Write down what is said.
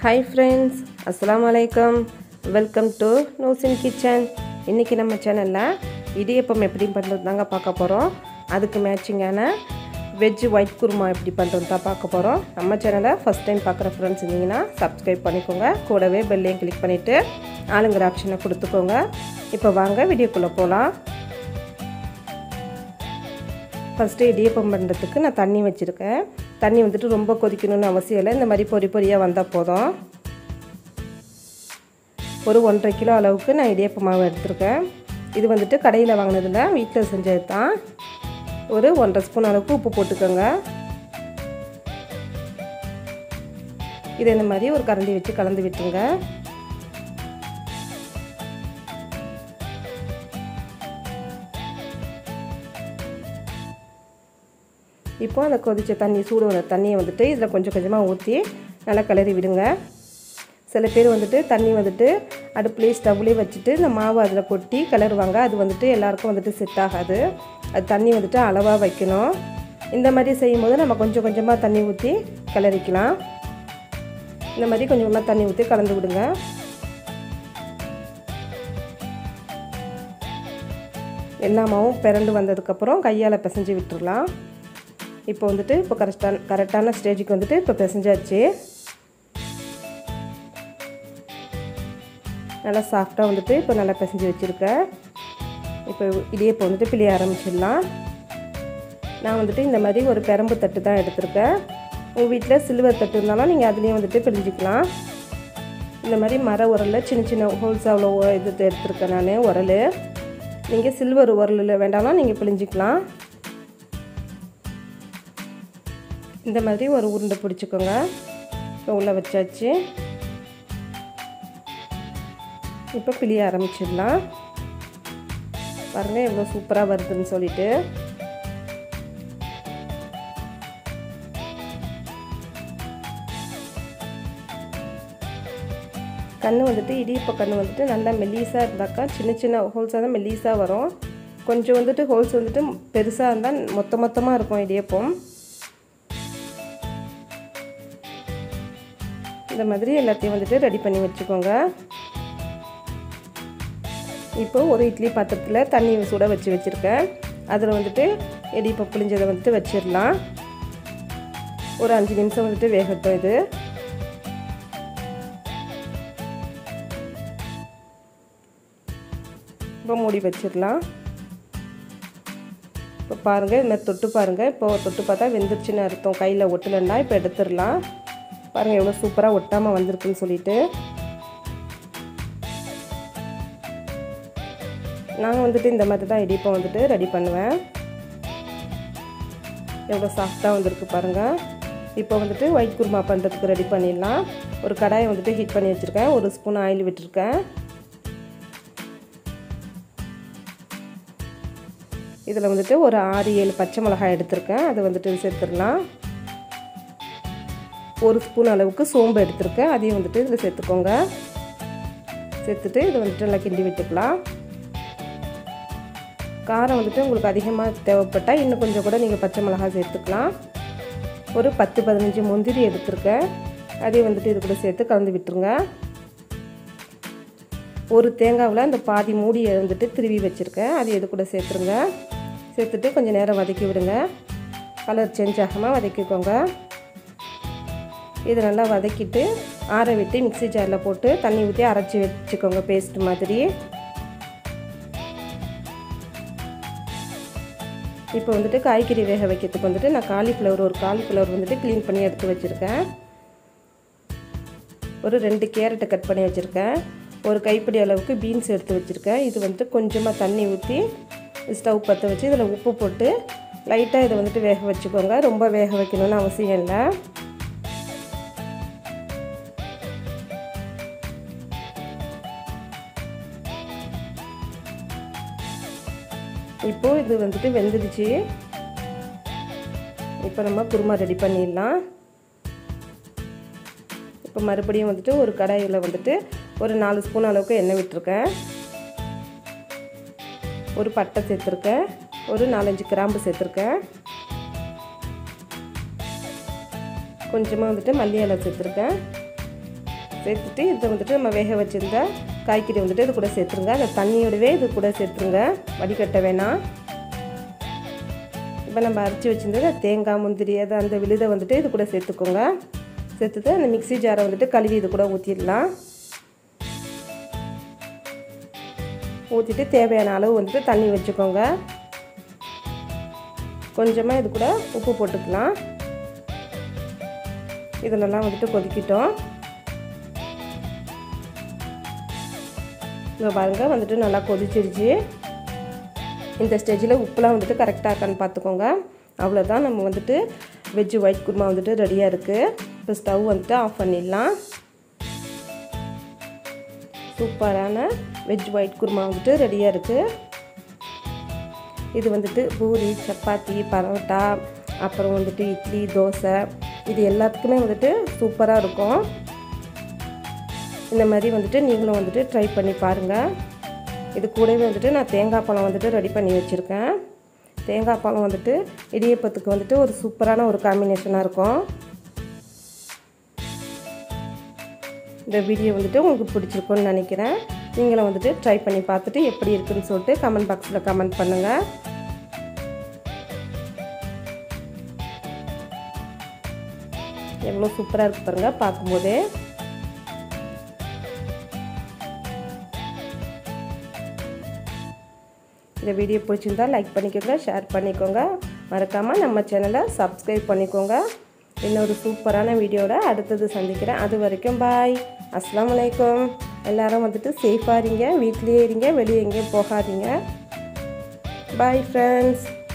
hi friends அஸ்ஸலாமு அலைக்கம் welcome to Noushin kitchen இன்றைக்கி நம்ம சேனலில் இடியப்பம் எப்படி பண்ணுறது தாங்க பார்க்க போகிறோம் அதுக்கு மேட்சிங்கான வெஜ் ஒயிட் குருமா எப்படி பண்ணுறது தான் பார்க்க போகிறோம் நம்ம சேனலை ஃபஸ்ட் டைம் பார்க்குற ஃப்ரெண்ட்ஸ் இருந்தீங்கன்னா சப்ஸ்கிரைப் பண்ணிக்கோங்க கூடவே பெல்லையும் கிளிக் பண்ணிவிட்டு ஆளுங்கிற ஆப்ஷனை கொடுத்துக்கோங்க இப்போ வாங்க வீடியோக்குள்ளே போகலாம் ஃபஸ்ட்டு இடியப்பம் பண்ணுறதுக்கு நான் தண்ணி வச்சுருக்கேன் தண்ணி வந்துட்டு ரொம்ப கொதிக்கணும்னு அவசியம் இல்லை இந்த மாதிரி பொறி பொரியாக வந்தால் போதும் ஒரு ஒன்றரை கிலோ அளவுக்கு நான் இடியப்ப மாவு எடுத்திருக்கேன் இது வந்துட்டு கடையில் வாங்கினதில் வீட்டில் செஞ்சது தான் ஒரு ஒன்றரை ஸ்பூன் அளவுக்கு உப்பு போட்டுக்கோங்க இதை இந்த மாதிரி ஒரு கரண்டி வச்சு கலந்து விட்டுருங்க இப்போ அந்த கொதித்த தண்ணி சூடு வந்த தண்ணியை வந்துட்டு இதில் கொஞ்சம் கொஞ்சமாக ஊற்றி நல்லா கிளறி விடுங்க சில பேர் வந்துட்டு தண்ணி வந்துட்டு அடுப்புலேயே ஸ்டவ்லேயே வச்சுட்டு இந்த மாவு அதில் கொட்டி கிளறுவாங்க அது வந்துட்டு எல்லாருக்கும் வந்துட்டு செட் ஆகாது அது தண்ணி வந்துட்டு அளவாக வைக்கணும் இந்த மாதிரி செய்யும்போது நம்ம கொஞ்சம் கொஞ்சமாக தண்ணி ஊற்றி கிளறிக்கலாம் இந்த மாதிரி கொஞ்சம் கொஞ்சமாக தண்ணி ஊற்றி கலந்து விடுங்க எல்லா மாவும் பிறண்டு வந்ததுக்கப்புறம் கையால் பிசைஞ்சு விட்டுடலாம் இப்போ வந்துட்டு இப்போ கரெக்டான கரெக்டான ஸ்டேஜுக்கு வந்துட்டு இப்போ பிசைஞ்சாச்சு நல்லா சாஃப்டாக வந்துட்டு இப்போ நல்லா பிசைஞ்சு வச்சுருக்கேன் இப்போ இடியப்போ வந்துட்டு பிழிய ஆரம்பிச்சிடலாம் நான் வந்துட்டு இந்த மாதிரி ஒரு பெரம்பு தட்டு தான் எடுத்திருக்கேன் உங்கள் வீட்டில் சில்வர் தட்டு இருந்தாலும் நீங்கள் அதுலேயும் வந்துட்டு பிழிஞ்சிக்கலாம் இந்த மாதிரி மர உரலில் சின்ன சின்ன ஹோல்ஸ் அவ்வளோ இது எடுத்திருக்கேன் நான் உரல் நீங்கள் சில்வர் உரலில் வேண்டாலும் நீங்கள் பிழிஞ்சிக்கலாம் இந்த மாதிரி ஒரு உருண்டை பிடிச்சிக்கோங்க இப்போ உள்ளே வச்சாச்சு இப்போ பிழிய ஆரம்பிச்சிடலாம் பாருங்கள் எவ்வளோ சூப்பராக வருதுன்னு சொல்லிட்டு கண் வந்துட்டு இடியப்ப கண் வந்துட்டு நல்லா மெல்லீஸாக இருந்தாக்கா சின்ன சின்ன ஹோல்ஸாக தான் மெல்லீஸாக வரும் கொஞ்சம் வந்துட்டு ஹோல்ஸ் வந்துட்டு பெருசாக இருந்தால் மொத்த மொத்தமாக இருக்கும் இடியப்பம் இந்த மாதிரி எல்லாத்தையும் வந்துட்டு ரெடி பண்ணி வச்சுக்கோங்க இப்போ ஒரு இட்லி பாத்திரத்தில் தண்ணி சுட வச்சு வச்சுருக்கேன் அதில் வந்துட்டு இடிப்பை புளிஞ்சதை வந்துட்டு வச்சிடலாம் ஒரு அஞ்சு நிமிஷம் வந்துட்டு வேகட்டும் இது இப்போ மூடி வச்சிடலாம் இப்போ பாருங்கள் இது மாதிரி தொட்டு பாருங்கள் இப்போ தொட்டு பார்த்தா வெந்துருச்சுன்னு அர்த்தம் கையில் ஒட்டலைன்னா இப்போ எடுத்துடலாம் பாருங்கள் எவ்வளோ சூப்பராக ஒட்டாமல் வந்திருக்குன்னு சொல்லிட்டு நான் வந்துட்டு இந்த மாதிரி தான் இடிப்பம் வந்துட்டு ரெடி பண்ணுவேன் எவ்வளோ சாஃப்டாக வந்திருக்கு பாருங்கள் இப்போ வந்துட்டு ஒயிட் குருமா பண்ணுறதுக்கு ரெடி பண்ணிடலாம் ஒரு கடாயை வந்துட்டு ஹீட் பண்ணி வச்சுருக்கேன் ஒரு ஸ்பூன் ஆயில் விட்டுருக்கேன் இதில் வந்துட்டு ஒரு ஆறு ஏழு பச்சை மிளகாய் எடுத்திருக்கேன் அதை வந்துட்டு சேர்த்துடலாம் ஒரு ஸ்பூன் அளவுக்கு சோம்பு எடுத்திருக்கேன் அதையும் வந்துட்டு இதில் சேர்த்துக்கோங்க சேர்த்துட்டு இதை வந்துட்டு நல்லா கிண்டி விட்டுக்கலாம் காரம் வந்துட்டு உங்களுக்கு அதிகமாக தேவைப்பட்டால் இன்னும் கொஞ்சம் கூட நீங்கள் பச்சை மிளகாய் சேர்த்துக்கலாம் ஒரு பத்து பதினஞ்சு முந்திரி எடுத்திருக்கேன் அதையும் வந்துட்டு இது கூட சேர்த்து கலந்து விட்டுருங்க ஒரு தேங்காவில் அந்த பாதி மூடியை வந்துட்டு திருவி வச்சுருக்கேன் அது இது கூட சேர்த்துருங்க சேர்த்துட்டு கொஞ்சம் நேரம் வதக்கி விடுங்க கலர் சேஞ்ச் ஆகாமல் வதக்கிக்கோங்க இது நல்லா வதக்கிட்டு ஆற விட்டு மிக்சி ஜாரில் போட்டு தண்ணி ஊற்றி அரைச்சி வச்சுக்கோங்க பேஸ்ட் மாதிரி இப்போ வந்துட்டு காய்கறி வேக வைக்கிறதுக்கு வந்துட்டு நான் காலிஃப்ளவர் ஒரு காலிஃப்ளவர் வந்துட்டு க்ளீன் பண்ணி எடுத்து வச்சுருக்கேன் ஒரு ரெண்டு கேரட்டை கட் பண்ணி வச்சுருக்கேன் ஒரு கைப்பிடி அளவுக்கு பீன்ஸ் எடுத்து வச்சுருக்கேன் இது வந்துட்டு கொஞ்சமாக தண்ணி ஊற்றி ஸ்டவ் பற்ற வச்சு இதில் உப்பு போட்டு லைட்டாக இதை வந்துட்டு வேக வச்சுக்கோங்க ரொம்ப வேக வைக்கணும்னு அவசியம் இல்லை இப்போது இது வந்துட்டு வெந்துடுச்சு இப்போ நம்ம குருமா ரெடி பண்ணிடலாம் இப்போ மறுபடியும் வந்துட்டு ஒரு கடாயில் வந்துட்டு ஒரு நாலு ஸ்பூன் அளவுக்கு எண்ணெய் விட்டுருக்கேன் ஒரு பட்டை சேர்த்துருக்கேன் ஒரு நாலஞ்சு கிராம்பு சேர்த்துருக்கேன் கொஞ்சமாக வந்துட்டு மல்லி இலை சேர்த்துருக்கேன் சேர்த்துட்டு இதை வந்துட்டு நம்ம வேக வச்சுருந்த காய்கறி வந்துட்டு இது கூட சேர்த்துருங்க அந்த தண்ணியோடவே இது கூட சேர்த்துருங்க வடிகட்ட வேணாம் இப்போ நம்ம அரைச்சி வச்சுருந்தது தேங்காய் முந்திரி அது அந்த விழுதை வந்துட்டு இது கூட சேர்த்துக்கோங்க சேர்த்துட்டு அந்த மிக்ஸி ஜாரை வந்துட்டு கழுவி இது கூட ஊற்றிடலாம் ஊற்றிட்டு தேவையான அளவு வந்துட்டு தண்ணி வச்சுக்கோங்க கொஞ்சமாக இது கூட உப்பு போட்டுக்கலாம் இது நல்லா வந்துட்டு கொதிக்கிட்டோம் இங்கே பாருங்கள் வந்துட்டு நல்லா கொதிச்சிருச்சு இந்த ஸ்டேஜில் உப்புலாம் வந்துட்டு கரெக்டாக இருக்கான்னு பார்த்துக்கோங்க அவ்வளோதான் நம்ம வந்துட்டு வெஜ்ஜு ஒயிட் குருமா வந்துட்டு ரெடியாக இருக்குது இப்போ ஸ்டவ் வந்துட்டு ஆஃப் பண்ணிடலாம் சூப்பரான வெஜ் ஒயிட் குருமா வந்துட்டு ரெடியாக இருக்குது இது வந்துட்டு பூரி சப்பாத்தி பரோட்டா அப்புறம் வந்துட்டு இட்லி தோசை இது எல்லாத்துக்குமே வந்துட்டு சூப்பராக இருக்கும் இந்த மாதிரி வந்துட்டு நீங்களும் வந்துட்டு ட்ரை பண்ணி பாருங்கள் இது கூடவே வந்துட்டு நான் தேங்காய் பழம் வந்துட்டு ரெடி பண்ணி வச்சுருக்கேன் தேங்காய் பழம் வந்துட்டு இடியப்பத்துக்கு வந்துட்டு ஒரு சூப்பரான ஒரு காம்பினேஷனாக இருக்கும் இந்த வீடியோ வந்துட்டு உங்களுக்கு பிடிச்சிருக்குன்னு நினைக்கிறேன் நீங்களும் வந்துட்டு ட்ரை பண்ணி பார்த்துட்டு எப்படி இருக்குன்னு சொல்லிட்டு கமெண்ட் பாக்ஸில் கமெண்ட் பண்ணுங்கள் எவ்வளோ சூப்பராக இருக்கு பாருங்கள் பார்க்கும்போதே இந்த வீடியோ பிடிச்சிருந்தா லைக் பண்ணிக்கோங்க ஷேர் பண்ணிக்கோங்க மறக்காமல் நம்ம சேனலை சப்ஸ்கிரைப் பண்ணிக்கோங்க இன்னொரு சூப்பரான வீடியோட அடுத்தது சந்திக்கிறேன் அது வரைக்கும் பாய் அஸ்லாம் வலைக்கம் எல்லாரும் வந்துட்டு சேஃபாக இருங்க வீட்லேயே இருங்க வெளியே எங்கேயும் போகாதீங்க பாய் ஃப்ரெண்ட்ஸ்